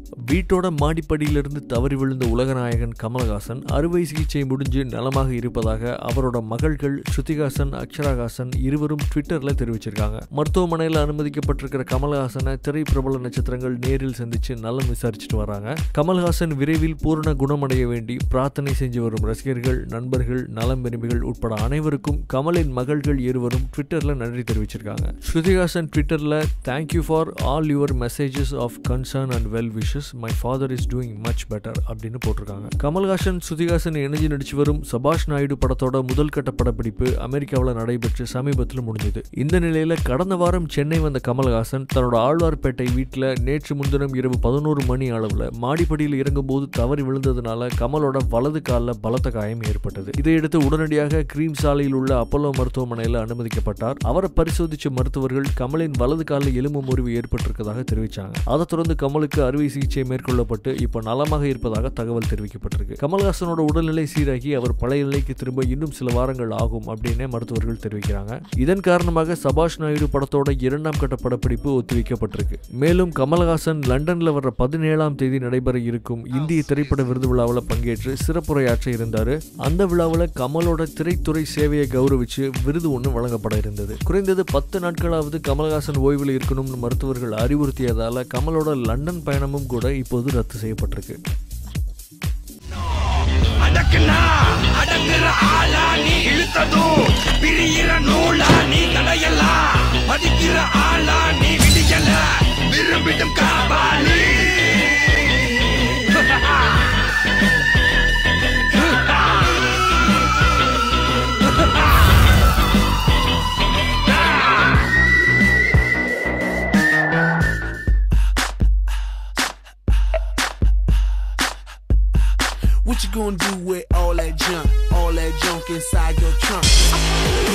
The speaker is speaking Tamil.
வீட்டோட மாடிப்படியிலிருந்து தவறி விழுந்த உலகநாயகன் கமலஹாசன் அறுவை சிகிச்சை முடிஞ்சு நலமாக இருப்பதாக அவரோட மகள்கள் ஸ்ருதிஹாசன் அக்ஷராஹாசன் இருவரும் ட்விட்டர்ல தெரிவிச்சிருக்காங்க மருத்துவமனையில் அனுமதிக்கப்பட்டிருக்கிற கமலஹாசனை திரை பிரபல நட்சத்திரங்கள் நேரில் சந்திச்சு நலம் விசாரிச்சுட்டு வராங்க கமல்ஹாசன் விரைவில் பூரண குணமடைய வேண்டி பிரார்த்தனை செஞ்சு வரும் ரசிகர்கள் நண்பர்கள் நலம் விரும்பிகள் உட்பட அனைவருக்கும் கமலின் மகள்கள் இருவரும் ட்விட்டர்ல நன்றி தெரிவிச்சிருக்காங்க ஸ்ருதிஹாசன் ட்விட்டர்ல thank you for all your messages of concern and well wishes my father is doing much better அப்படின்னு போட்டிருக்காங்க கமல்ஹாசன் ஸ்ருதிஹாசன் இணைஞ்சு நடிச்சு வரும் சபாஷ் நாயுடு படத்தோட முதல் கட்ட படப்பிடிப்பு அமெரிக்காவில் நடைபெற்று சமீபத்தில் முடிஞ்சது இந்த நிலையில கடந்த வாரம் சென்னை வந்த கமல்ஹாசன் தன்னோட ஆழ்வார்பேட்டை வீட்டில் நேற்று முன்தினம் இரவு பதினோரு மணி அளவில் மாடிப்படியில் இறங்கும்போது தவறி விழுந்ததுனால கமலோட வலது காலில் பலத்த காயம் ஏற்பட்டது இதையடுத்து உடனடியாக கிரீம் சாலையில் உள்ள அப்பல்லோ மருத்துவமனையில் அனுமதிக்கப்பட்டார் அவரை பரிசோதிச்ச மருத்துவர்கள் கமலின் வலது காலில் எலும்பு முறிவு ஏற்பட்டிருப்பதாக தெரிவிச்சாங்க அதை தொடர்ந்து கமலுக்கு அறுவை சிகிச்சை மேற்கொள்ளப்பட்டு இப்போ நலமாக இருப்பதாக தகவல் தெரிவிக்கப்பட்டிருக்கு கமல்ஹாசனோட உடல்நிலை சீராகி அவர் பழைய நிலைக்கு திரும்ப இன்னும் சில வாரங்கள் ஆகும் அப்படின்னே மருத்துவர்கள் தெரிவிக்கிறாங்க இதன் காரணமாக சபாஷ் நாயுடு படத்தோட இரண்டாம் கட்ட படப்பிடிப்பு ஒத்திவைக்கப்பட்டிருக்கு மேலும் கமல்ஹாசன் லண்டன்ல வர்ற பதினேழாம் தேதி நடைபெற இருக்கும் இந்திய திரைப்பட விருது விழாவில் பங்கேற்று சிறப்புரையாற்ற இருந்தாரு அந்த விழாவில் கமலோட திரைத்துறை சேவையை கௌரவிச்சு விருது ஒன்று வழங்கப்பட இருந்தது குறைந்தது பத்து நாட்களாவது கமல்ஹாசன் ஓய்வில் இருக்கணும்னு மருத்துவர்கள் அறிவுறுத்தியதால கமலோட லண்டன் பயணமும் கூட இப்போது ரத்து செய்யப்பட்டிருக்கு அடக்குனா அடங்குற ஆளா நீ இழுத்ததும் பிரியிற நூலா நீ தடையலாம் மதிக்கிற ஆளா நீ விடியல விரும்பிடும் Kapali What you gonna do with all that junk? All that junk inside your trunk?